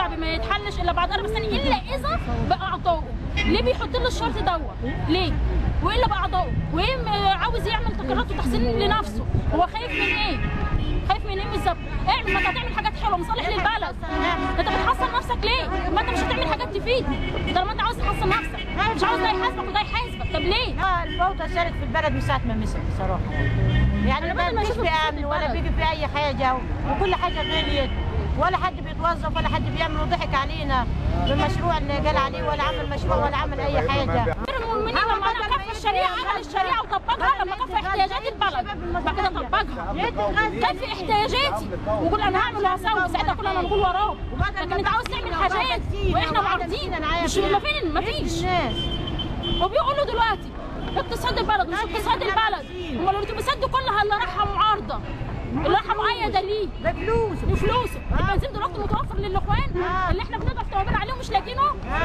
الشعبي ما يتحلش الا بعد اربع سنين الا اذا باعضائه ليه بيحط له الشرط دوت ليه والا باعضائه وايه م- عاوز يعمل تقريرات وتحسين لنفسه هو خايف من ايه خايف من ايه بالظبط اعمل ما انت هتعمل حاجات حلوه مصالح للبلد انت بتحصن نفسك ليه ما انت مش هتعمل حاجات تفيد طالما انت عاوز تحصن نفسك مش عاوز ده يحاسبك وده يحاسبك طب ليه اه الفوضى صارت في البلد من ساعه ما مسك بصراحه يعني أنا بدل ما ما فيش أشوف في فساد امن ولا البلد. بيجي في اي حاجه وكل حاجه غليت ولا حد بيتوظف ولا حد بيعمل وضحك علينا بالمشروع اللي قال عليه ولا عمل مشروع ولا عمل اي حاجه غير المؤمنين لما انا كفى الشريعه عمل الشريعه وطبقها لما كفى احتياجات البلد بعد كده طبقها كفي احتياجاتي ويقول انا هعمل وهسوي ساعتها كلنا نقول وراه لكن انت عاوز تعمل حاجات واحنا معارضين مش ما فين ما فيش الناس وبيقولوا دلوقتي اقتصاد البلد مش اقتصاد البلد هم الاتوبيسات كلها اللي رايحه معارضه اللي رايحه مؤيده ليه بفلوس بفلوسه البنزين دلوقتي متوفر للاخوان اللي احنا بنضعف توابير عليه ومش لاقيينه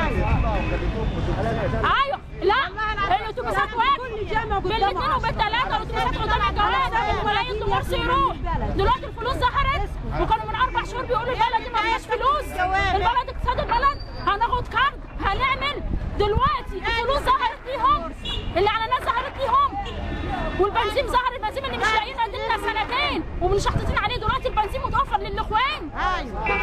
ايوه لا الاتوبيسات واقفه بالاثنين وبالثلاثه الاتوبيسات قدام الجواد الملايين مرسي يروح دلوقتي الفلوس ظهرت وكانوا من اربع شهور بيقولوا البلد دي ما فيهاش فلوس البلد اقتصاد البلد هناخد كارد هنعمل دلوقتي الفلوس ظهرت ليهم اللي على الناس ظهرت ليهم والبنزين ظهر البنزين اللي مش لاقيين عندنا سنتين ومش حاطين عليه دلوقتي البنزين متوفر للاخوان ايوه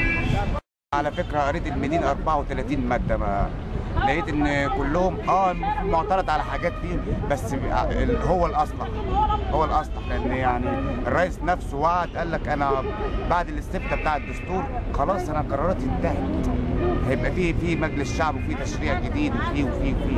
على فكره قريت المدينه 34 ماده ما لقيت ان كلهم اه معترض على حاجات فيه بس ال- هو الاصلح هو الاصلح لان يعني الرئيس نفسه وعد قال لك انا بعد الاستفتاء بتاع الدستور خلاص انا قراراتي انتهت هيبقى في في مجلس شعب وفي تشريع جديد وفي وفي وفي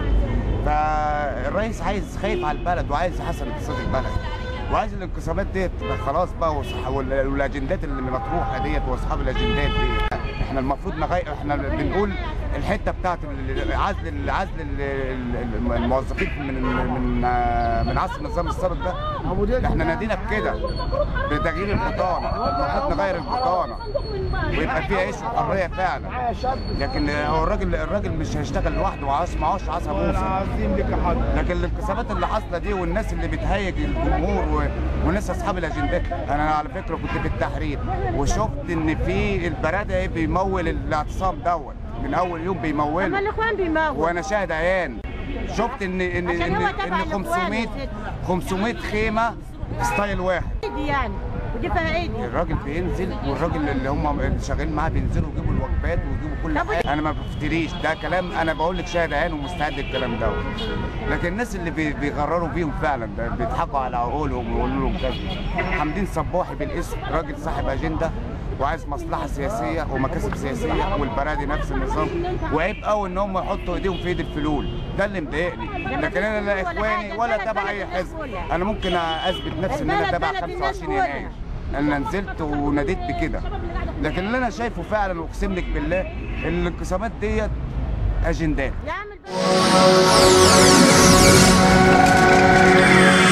فالرئيس عايز خايف على البلد وعايز يحسن اقتصاد البلد وعايز الانقسامات ديت خلاص بقى وصح- وال- والاجندات اللي مطروحه ديت واصحاب الاجندات ديت احنا المفروض نغير احنا بنقول الحته بتاعت ال- عزل عزل ال- ال- الموظفين من من آه، من عصر النظام السابق ده احنا نادينا بكده بتغيير البطانه المفروض نغير البطانه ويبقى فيها عيش وحريه فعلا لكن هو الراجل الراجل مش هيشتغل لوحده وعاش معاش عصا موسى لكن الانقسامات اللي حاصله دي والناس اللي بتهيج الجمهور و... والناس اصحاب الاجندات انا على فكره كنت في التحرير وشفت ان في البرادعي بيمول الاعتصام دوت من اول يوم اما بيموله الاخوان بيموت وانا شاهد عيان شفت ان ان عشان ان, هو تبع إن الإخوان 500 يا ست. 500 خيمه ستايل واحد ايدي يعني ودي فيها ايدي الراجل بينزل والراجل اللي هم اللي شغالين معاه بينزلوا يجيبوا الوجبات ويجيبوا كل طب حاجه انا ما بفتريش ده كلام انا بقول لك شاهد عين ومستعد الكلام دوت لكن الناس اللي بي- بيغرروا بيهم فعلا ده بيضحكوا على عقولهم ويقولوا لهم كذا حمدين صباحي بالاسم راجل صاحب اجنده وعايز مصلحه سياسيه ومكاسب سياسيه والبرادي نفس النظام وعيب قوي ان هم يحطوا ايديهم في ايد الفلول ده اللي مضايقني لكن انا لا ولا اخواني حاجة. ولا البلد تبع بلد اي الناس حزب كلها. انا ممكن اثبت نفسي ان انا البلد تبع بلد الناس 25 يناير كلها. انا نزلت وناديت بكده لكن اللي انا شايفه فعلا واقسم لك بالله ان الانقسامات ديت اجندات يعمل بس